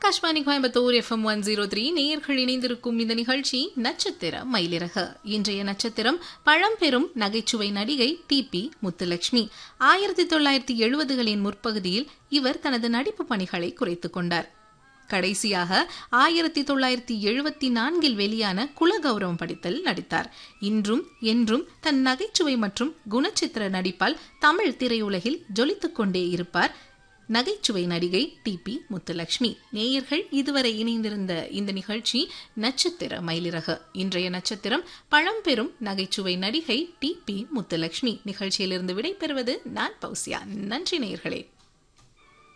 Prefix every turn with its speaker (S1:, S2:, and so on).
S1: Akashvani Coimbatore FM one zero three நேயர்கள் இணைந்திருக்கும் இந்த நிகழ்ச்சி நட்சத்திர மயிலிறகு இன்றைய நட்சத்திரம் பழம்பெரும் நகைச்சுவை நடிகை டி பி முத்துலட்சுமி ஆயிரத்தி தொள்ளாயிரத்தி எழுபதுகளின் முற்பகுதியில் இவர் தனது நடிப்பு பணிகளை குறைத்துக் கொண்டார் கடைசியாக ஆயிரத்தி தொள்ளாயிரத்தி எழுபத்தி நான்கில் வெளியான குலகௌரவம் படித்தல் நடித்தார் இன்றும் என்றும் தன் நகைச்சுவை மற்றும் குணச்சித்திர நடிப்பால் தமிழ் திரையுலகில் ஜொலித்துக் கொண்டே இருப்பார் நகைச்சுவை நடிகை டி பி முத்துலட்சுமி நேயர்கள் இதுவரை இணைந்திருந்த இந்த நிகழ்ச்சி நட்சத்திர மயிலிறகு இன்றைய நட்சத்திரம் பழம்பெரும் நகைச்சுவை நடிகை டி பி முத்துலட்சுமி நிகழ்ச்சியிலிருந்து விடைபெறுவது நான் பௌசியா நன்றி நேயர்களே